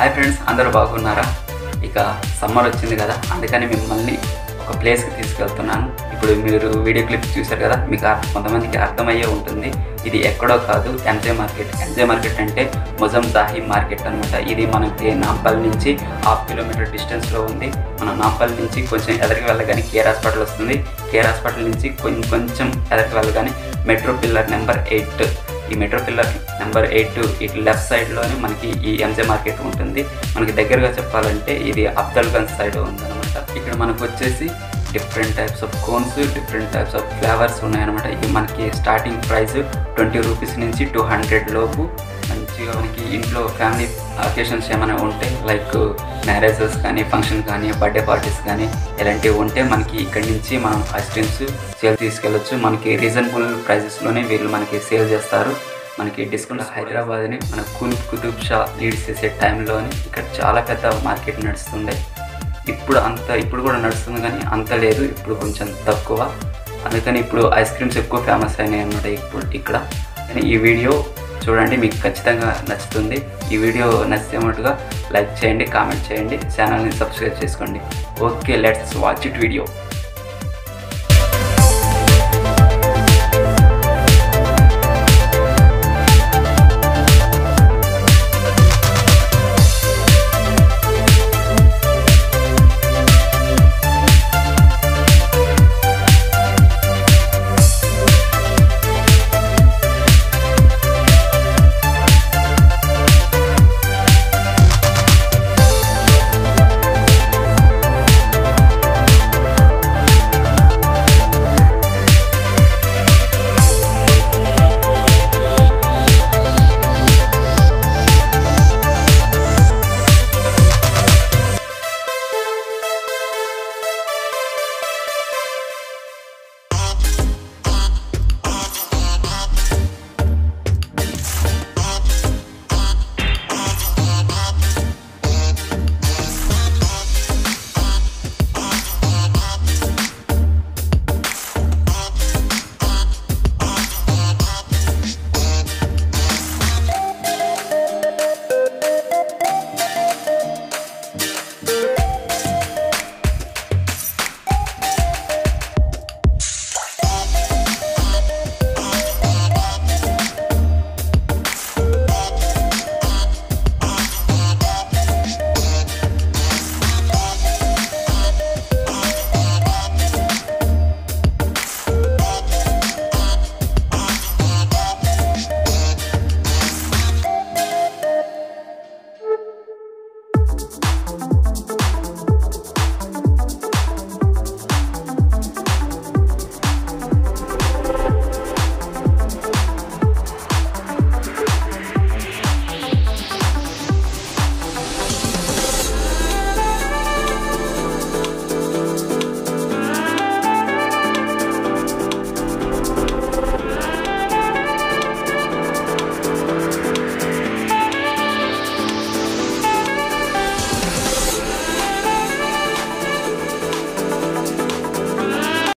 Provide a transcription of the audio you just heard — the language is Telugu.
హాయ్ ఫ్రెండ్స్ అందరూ బాగున్నారా ఇక సమ్మర్ వచ్చింది కదా అందుకని మిమ్మల్ని ఒక ప్లేస్కి తీసుకెళ్తున్నాను ఇప్పుడు మీరు వీడియో క్లిప్ చూశారు కదా మీకు అర్థ- కొంతమందికి అర్థమయ్యే ఉంటుంది ఇది ఎక్కడో కాదు ఎన్జే మార్కెట్ ఎన్జే మార్కెట్ అంటే మొజం జాహీ మార్కెట్ అనమాట ఇది మనకి నాంపల్ నుంచి హాఫ్ కిలోమీటర్ డిస్టెన్స్లో ఉంది మన నాంపల్ నుంచి కొంచెం ఎదరికి వెళ్ళగానే కేర్ హాస్పిటల్ వస్తుంది కేర్ హాస్పిటల్ నుంచి కొంచెం కొంచెం ఎదరికి వెళ్ళగానే మెట్రో పిల్లర్ నెంబర్ ఎయిట్ ఈ మెట్రో పిల్లర్ నెంబర్ ఎయిట్ ఇటు లెఫ్ట్ సైడ్లోనే మనకి ఈ ఎంజే మార్కెట్ ఉంటుంది మనకి దగ్గరగా చెప్పాలంటే ఇది అఫ్జల్గంజ్ సైడ్ ఉందన్నమాట ఇక్కడ మనకు వచ్చేసి different types of cones different types of flavours ఉన్నాయన్నమాట ఇది మనకి స్టార్టింగ్ ప్రైస్ ట్వంటీ రూపీస్ నుంచి టూ హండ్రెడ్ లోపు మంచిగా మనకి ఇంట్లో ఫ్యామిలీ అకేషన్స్ ఏమైనా ఉంటే లైక్ మ్యారేజెస్ కానీ ఫంక్షన్ కానీ బర్త్డే పార్టీస్ కానీ ఇలాంటివి ఉంటే మనకి ఇక్కడి నుంచి మనం ఐస్ క్రీమ్స్ సేల్ తీసుకెళ్ళొచ్చు మనకి రీజనబుల్ ప్రైజెస్లోనే వీళ్ళు మనకి సేల్ చేస్తారు మనకి డిస్కౌంట్ హైదరాబాద్ని మన కుల్ కుతుబ్ షా లీడ్ చేసే టైంలోని ఇక్కడ చాలా పెద్ద మార్కెట్ నడుస్తుండే ఇప్పుడు అంత ఇప్పుడు కూడా నడుస్తుంది కానీ అంత లేదు ఇప్పుడు కొంచెం తక్కువ అందుకని ఇప్పుడు ఐస్ క్రీమ్స్ ఎక్కువ ఫేమస్ అయినాయి అన్నమాట ఇప్పుడు ఇక్కడ కానీ ఈ వీడియో చూడండి మీకు ఖచ్చితంగా నచ్చుతుంది ఈ వీడియో నచ్చితే మటుగా లైక్ చేయండి కామెంట్ చేయండి ఛానల్ని సబ్స్క్రైబ్ చేసుకోండి okay let's watch it video